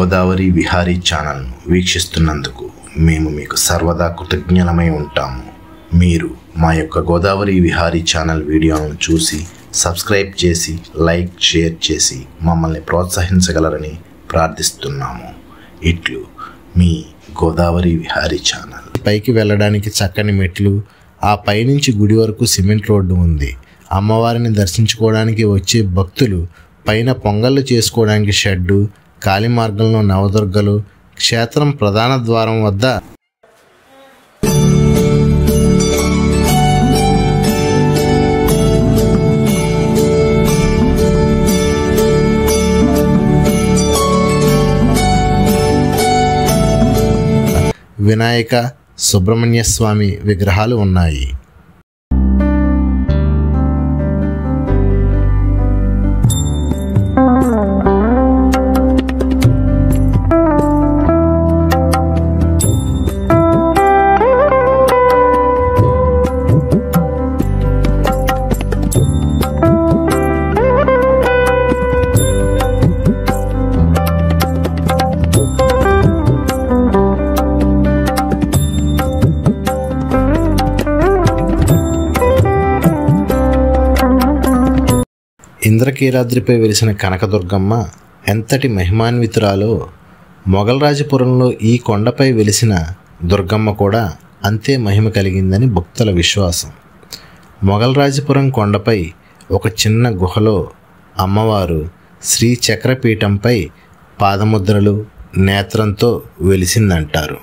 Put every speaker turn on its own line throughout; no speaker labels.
గోదావరి విహారీ ఛానల్ను వీక్షిస్తున్నందుకు మేము మీకు సర్వదా కృతజ్ఞలమై ఉంటాము మీరు మా యొక్క గోదావరి విహారీ ఛానల్ వీడియోలను చూసి సబ్స్క్రైబ్ చేసి లైక్ షేర్ చేసి మమ్మల్ని ప్రోత్సహించగలరని ప్రార్థిస్తున్నాము ఇట్లు మీ గోదావరి విహారీ ఛానల్ పైకి వెళ్ళడానికి చక్కని మెట్లు ఆ పైనుంచి గుడి వరకు సిమెంట్ రోడ్డు ఉంది అమ్మవారిని దర్శించుకోవడానికి వచ్చే భక్తులు పైన పొంగళ్ళు చేసుకోవడానికి షెడ్డు కాలి మార్గంలో నవదుర్గలు క్షేత్రం ప్రధాన ద్వారం వద్ద వినాయక సుబ్రహ్మణ్య స్వామి విగ్రహాలు ఉన్నాయి ఇంద్రకీలాద్రిపై వెలిసిన కనకదుర్గమ్మ ఎంతటి మహిమాన్వితురాలో మొగల్రాజపురంలో ఈ కొండపై వెలిసిన దుర్గమ్మ కూడా అంతే మహిమ కలిగిందని భక్తుల విశ్వాసం మొగల్రాజపురం కొండపై ఒక చిన్న గుహలో అమ్మవారు శ్రీ చక్రపీఠంపై పాదముద్రలు నేత్రంతో వెలిసిందంటారు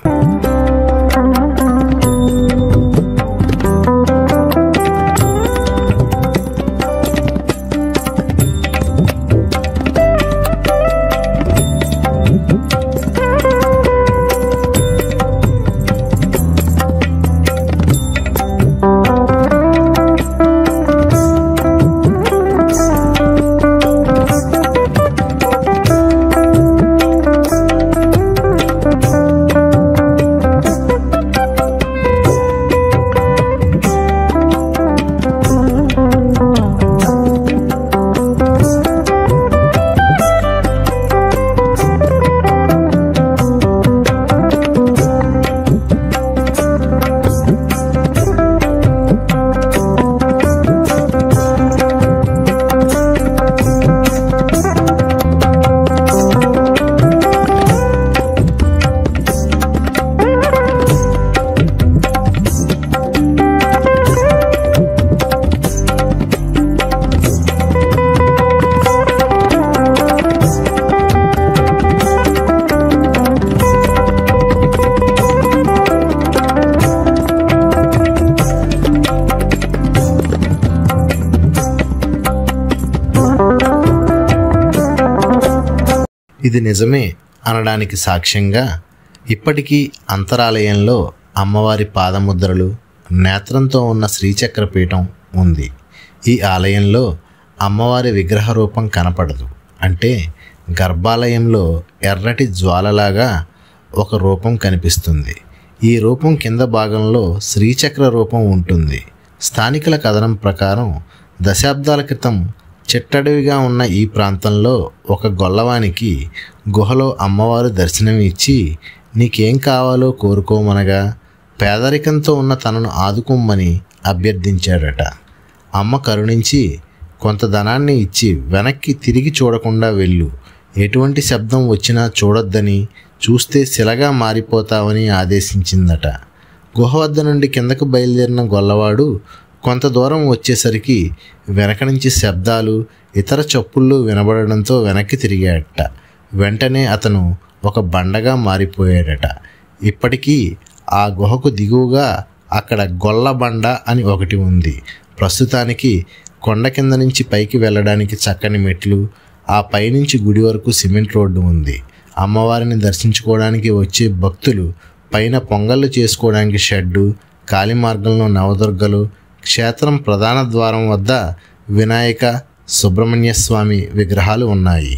ఇది నిజమే అనడానికి సాక్ష్యంగా ఇప్పటికీ అంతరాలయంలో అమ్మవారి పాదముద్రలు నేత్రంతో ఉన్న శ్రీచక్రపీఠం ఉంది ఈ ఆలయంలో అమ్మవారి విగ్రహ రూపం కనపడదు అంటే గర్భాలయంలో ఎర్రటి జ్వాలలాగా ఒక రూపం కనిపిస్తుంది ఈ రూపం కింద భాగంలో శ్రీచక్ర రూపం ఉంటుంది స్థానికుల కథనం ప్రకారం దశాబ్దాల క్రితం చిట్టడవిగా ఉన్న ఈ ప్రాంతంలో ఒక గొల్లవానికి గుహలో అమ్మవారు దర్శనం ఇచ్చి నీకేం కావాలో కోరుకోమనగా పేదరికంతో ఉన్న తనను ఆదుకోమని అభ్యర్థించాడట అమ్మ కరుణించి కొంత ధనాన్ని ఇచ్చి వెనక్కి తిరిగి చూడకుండా వెళ్ళు ఎటువంటి శబ్దం వచ్చినా చూడొద్దని చూస్తే శిలగా మారిపోతావని ఆదేశించిందట గుహ వద్ద నుండి కిందకు బయలుదేరిన గొల్లవాడు కొంత దూరం వచ్చేసరికి వెనక నుంచి శబ్దాలు ఇతర చప్పుళ్ళు వినబడడంతో వెనక్కి తిరిగాడట వెంటనే అతను ఒక బండగా మారిపోయాడట ఇప్పటికీ ఆ గుహకు దిగువగా అక్కడ గొల్ల బండ అని ఒకటి ఉంది ప్రస్తుతానికి కొండ కింద నుంచి పైకి వెళ్ళడానికి చక్కని మెట్లు ఆ పైనుంచి గుడి వరకు సిమెంట్ రోడ్డు ఉంది అమ్మవారిని దర్శించుకోవడానికి వచ్చే భక్తులు పైన పొంగళ్ళు చేసుకోవడానికి షెడ్డు కాలి మార్గంలో నవదుర్గలు క్షేత్రం ప్రధాన ద్వారం వద్ద వినాయక సుబ్రహ్మణ్య స్వామి విగ్రహాలు ఉన్నాయి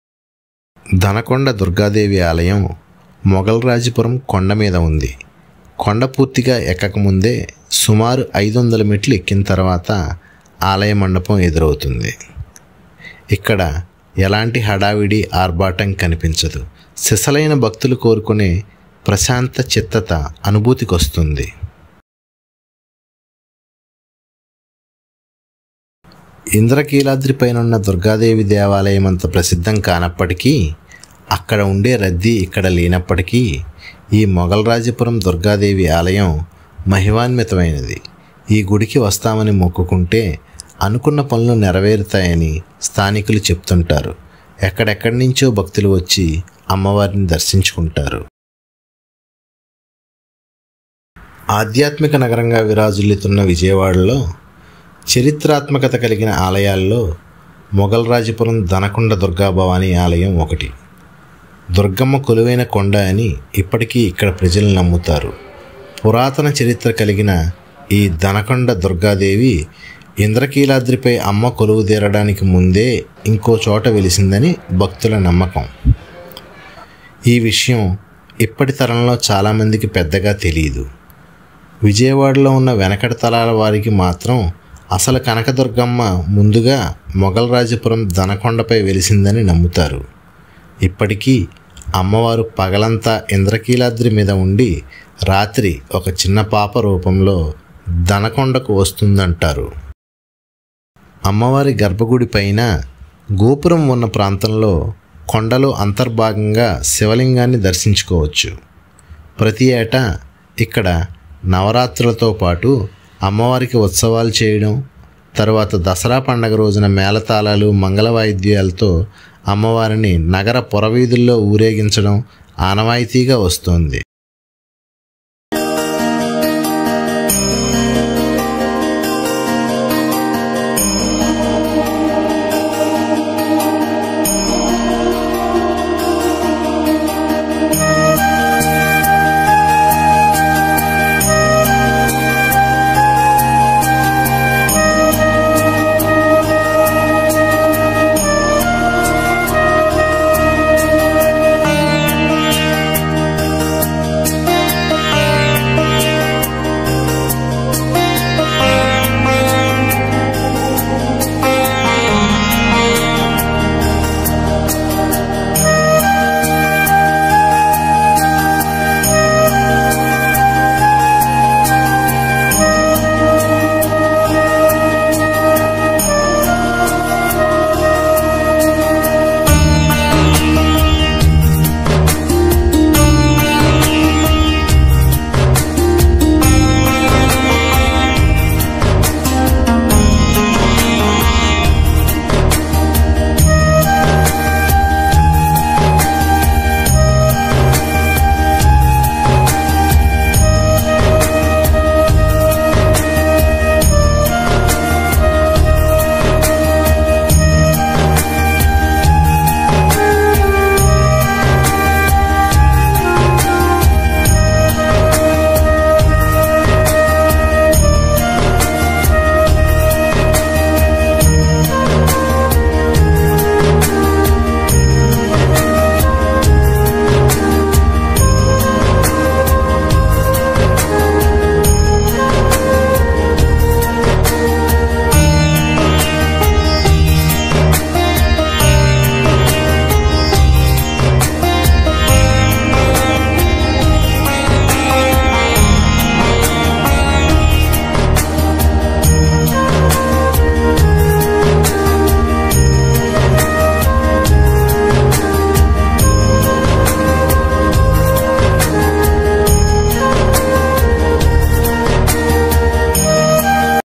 దనకొండ దుర్గాదేవి ఆలయం మొగల్రాజపురం కొండ మీద ఉంది కొండ పూర్తిగా ఎక్కకముందే సుమారు ఐదు వందల మెట్లు ఎక్కిన తర్వాత ఆలయ మండపం ఎదురవుతుంది ఇక్కడ ఎలాంటి హడావిడి ఆర్భాటం కనిపించదు సిసలైన భక్తులు కోరుకునే ప్రశాంత చిత్తత అనుభూతికొస్తుంది ఇంద్రకీలాద్రి పైనున్న దుర్గాదేవి దేవాలయం అంత ప్రసిద్ధం కానప్పటికీ అక్కడ ఉండే రద్దీ ఇక్కడ లేనప్పటికీ ఈ మొగల్రాజపురం దుర్గాదేవి ఆలయం మహిమాన్వితమైనది ఈ గుడికి వస్తామని మొక్కుకుంటే అనుకున్న పనులు నెరవేరుతాయని స్థానికులు చెప్తుంటారు ఎక్కడెక్కడి నుంచో భక్తులు వచ్చి అమ్మవారిని దర్శించుకుంటారు ఆధ్యాత్మిక నగరంగా విరాజిల్లుతున్న విజయవాడలో చరిత్రాత్మకత కలిగిన ఆలయాల్లో మొగల్రాజపురం దనకొండ దుర్గాభవాని ఆలయం ఒకటి దుర్గమ్మ కొలువైన కొండ అని ఇప్పటికీ ఇక్కడ ప్రజలు నమ్ముతారు పురాతన చరిత్ర కలిగిన ఈ దనకొండ దుర్గాదేవి ఇంద్రకీలాద్రిపై అమ్మ కొలువు తీరడానికి ముందే ఇంకో చోట వెలిసిందని భక్తుల నమ్మకం ఈ విషయం ఇప్పటి తరంలో చాలామందికి పెద్దగా తెలియదు విజయవాడలో ఉన్న వెనకటి తలాల వారికి మాత్రం అసలు కనకదుర్గమ్మ ముందుగా మొగల్రాజపురం దనకొండపై వెలిసిందని నమ్ముతారు ఇప్పటికీ అమ్మవారు పగలంతా ఇంద్రకీలాద్రి మీద ఉండి రాత్రి ఒక చిన్న పాప రూపంలో దనకొండకు వస్తుందంటారు అమ్మవారి గర్భగుడి పైన గోపురం ఉన్న ప్రాంతంలో కొండలో అంతర్భాగంగా శివలింగాన్ని దర్శించుకోవచ్చు ప్రతి ఏటా ఇక్కడ నవరాత్రులతో పాటు అమ్మవారికి ఉత్సవాలు చేయడం తర్వాత దసరా పండగ రోజున మేళతాళాలు మంగళ వాయిద్యాలతో అమ్మవారిని నగర పురవీధుల్లో ఊరేగించడం ఆనవాయితీగా వస్తోంది